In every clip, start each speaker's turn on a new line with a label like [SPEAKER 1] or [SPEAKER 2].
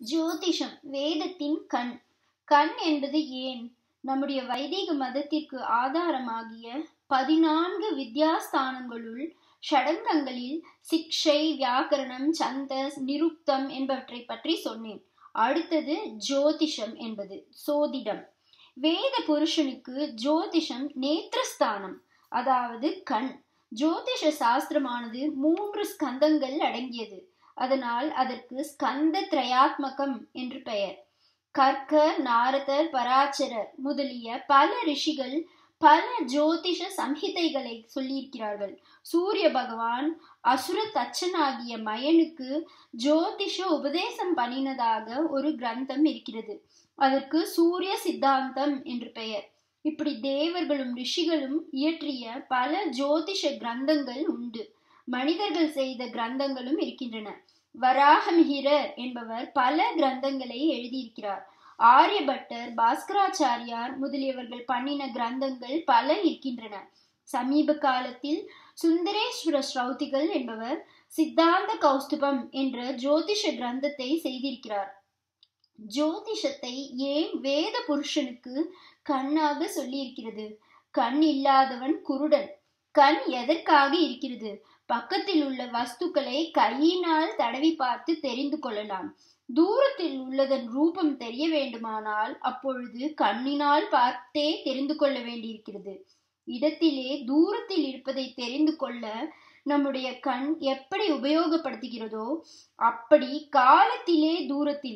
[SPEAKER 1] ஜோதிஷம் வேதத்தின் கண் கண் என்பது ஏன் நம்முடைய வைதிக மதத்திற்கு ஆதாரமாகிய பதினான்கு வித்யாஸ்தானங்களுள் ஷடங்கங்களில் சிக்ஷை வியாக்கரணம் சந்தஸ் நிருக்தம் என்பவற்றை பற்றி சொன்னேன் அடுத்தது ஜோதிஷம் என்பது சோதிடம் வேத புருஷனுக்கு ஜோதிஷம் நேத்திரஸ்தானம் அதாவது கண் ஜோதிஷ சாஸ்திரமானது மூன்று ஸ்கந்தங்கள் அடங்கியது அதனால் அதற்கு ஸ்கந்த திரையாத்மகம் என்று பெயர் கர்க்கர் நாரதர் பராச்சரர் முதலிய பல ரிஷிகள் பல ஜோதிஷ சம்ஹிதைகளை சொல்லியிருக்கிறார்கள் சூரிய பகவான் அசுர தச்சனாகிய மயனுக்கு ஜோதிஷ உபதேசம் பண்ணினதாக ஒரு கிரந்தம் இருக்கிறது அதற்கு சூரிய சித்தாந்தம் என்று பெயர் இப்படி தேவர்களும் ரிஷிகளும் இயற்றிய பல ஜோதிஷ கிரந்தங்கள் உண்டு மனிதர்கள் செய்த கிரந்தங்களும் இருக்கின்றன வராகமிகிரர் என்பவர் பல கிரந்தங்களை எழுதியிருக்கிறார் ஆரியபட்டர் பாஸ்கராச்சாரியார் முதலியவர்கள் பண்ணின கிரந்தங்கள் பல இருக்கின்றன சமீப காலத்தில் சுந்தரேஸ்வர ஸ்ரௌதிகள் என்பவர் சித்தாந்த கௌஸ்துபம் என்ற ஜோதிஷ கிரந்தத்தை செய்திருக்கிறார் ஜோதிஷத்தை ஏன் வேத புருஷனுக்கு கண்ணாக சொல்லியிருக்கிறது கண் இல்லாதவன் குருடன் கண் எதற்காக இருக்கிறது பக்கத்தில் உள்ள வஸ்துக்களை கையினால் தடவி பார்த்து தெரிந்து கொள்ளலாம் தூரத்தில் உள்ளதன் ரூபம் தெரிய வேண்டுமானால் அப்பொழுது கண்ணினால் பார்த்தே தெரிந்து கொள்ள வேண்டியிருக்கிறது இடத்திலே தூரத்தில் இருப்பதை தெரிந்து கொள்ள நம்முடைய கண் எப்படி உபயோகப்படுத்துகிறதோ அப்படி காலத்திலே தூரத்தில்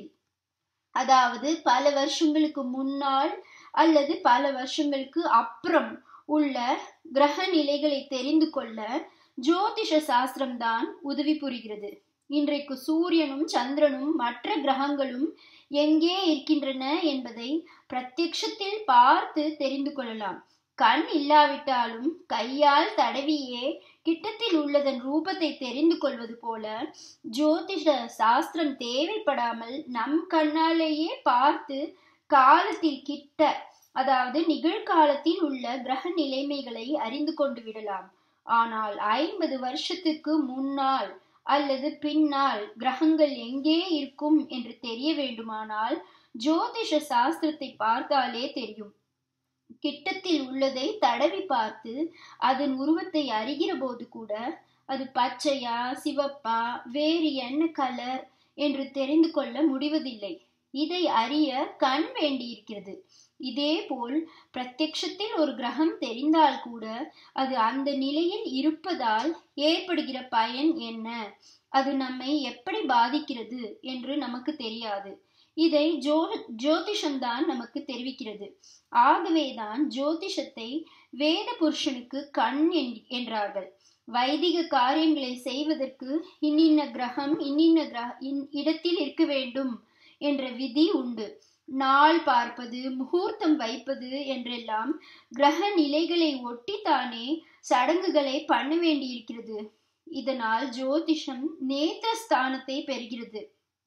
[SPEAKER 1] அதாவது பல வருஷங்களுக்கு முன்னால் அல்லது பல வருஷங்களுக்கு அப்புறம் உள்ள கிரக நிலைகளை தெரிந்து கொள்ள ஜோதிஷ சாஸ்திரம் தான் உதவி புரிகிறது இன்றைக்கு சூரியனும் சந்திரனும் மற்ற கிரகங்களும் எங்கே இருக்கின்றன என்பதை பிரத்யக்ஷத்தில் பார்த்து தெரிந்து கொள்ளலாம் கண் இல்லாவிட்டாலும் கையால் தடவியே கிட்டத்தில் உள்ளதன் ரூபத்தை தெரிந்து கொள்வது போல ஜோதிஷ சாஸ்திரம் தேவைப்படாமல் நம் கண்ணாலேயே பார்த்து காலத்தில் கிட்ட அதாவது நிகழ்காலத்தில் உள்ள கிரக நிலைமைகளை அறிந்து கொண்டு விடலாம் ஆனால் ஐம்பது வருஷத்துக்கு முன்னால் அல்லது பின்னால் கிரகங்கள் எங்கே இருக்கும் என்று தெரிய வேண்டுமானால் ஜோதிஷ சாஸ்திரத்தை பார்த்தாலே தெரியும் கிட்டத்தில் உள்ளதை தடவி பார்த்து அதன் உருவத்தை அறிகிற போது கூட அது பச்சையா சிவப்பா வேறு என்ன கலர் என்று தெரிந்து கொள்ள முடிவதில்லை இதை அறிய கண் வேண்டியிருக்கிறது இதேபோல் பிரத்யக்ஷத்தில் ஒரு கிரகம் தெரிந்தால் கூட அது அந்த நிலையில் இருப்பதால் ஏற்படுகிற பயன் என்ன அது நம்மை எப்படி பாதிக்கிறது என்று நமக்கு தெரியாது இதை ஜோ ஜோதிஷம்தான் நமக்கு தெரிவிக்கிறது ஆகவேதான் ஜோதிஷத்தை வேத புருஷனுக்கு கண் என்றார்கள் வைதிக காரியங்களை செய்வதற்கு இன்னின்ன கிரகம் இன்னின்ன கிரக இடத்தில் இருக்க வேண்டும் என்ற விதி உண்டு நாள் பார்ப்பது முகூர்த்தம் வைப்பது என்றெல்லாம் கிரக நிலைகளை ஒட்டித்தானே சடங்குகளை பண்ண வேண்டியிருக்கிறது இதனால் ஜோதிஷம் நேத்திர ஸ்தானத்தை பெறுகிறது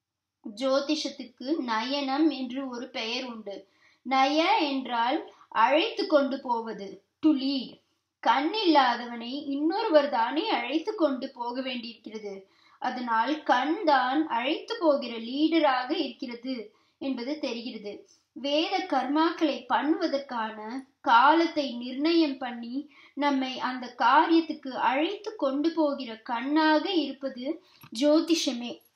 [SPEAKER 1] ஜோதிஷத்துக்கு நயனம் என்று ஒரு பெயர் உண்டு நய என்றால் அழைத்து கொண்டு போவது டு லீட் கண் இல்லாதவனை இன்னொருவர் தானே அழைத்து கொண்டு போக வேண்டியிருக்கிறது அதனால் கண் தான் அழைத்து போகிற லீடராக இருக்கிறது என்பது தெரிகிறது வேத கர்மாக்களை பண்ணுவதற்கான காலத்தை நிர்ணயம் பண்ணி நம்மை அந்த காரியத்துக்கு அழைத்து கொண்டு போகிற கண்ணாக இருப்பது ஜோதிஷமே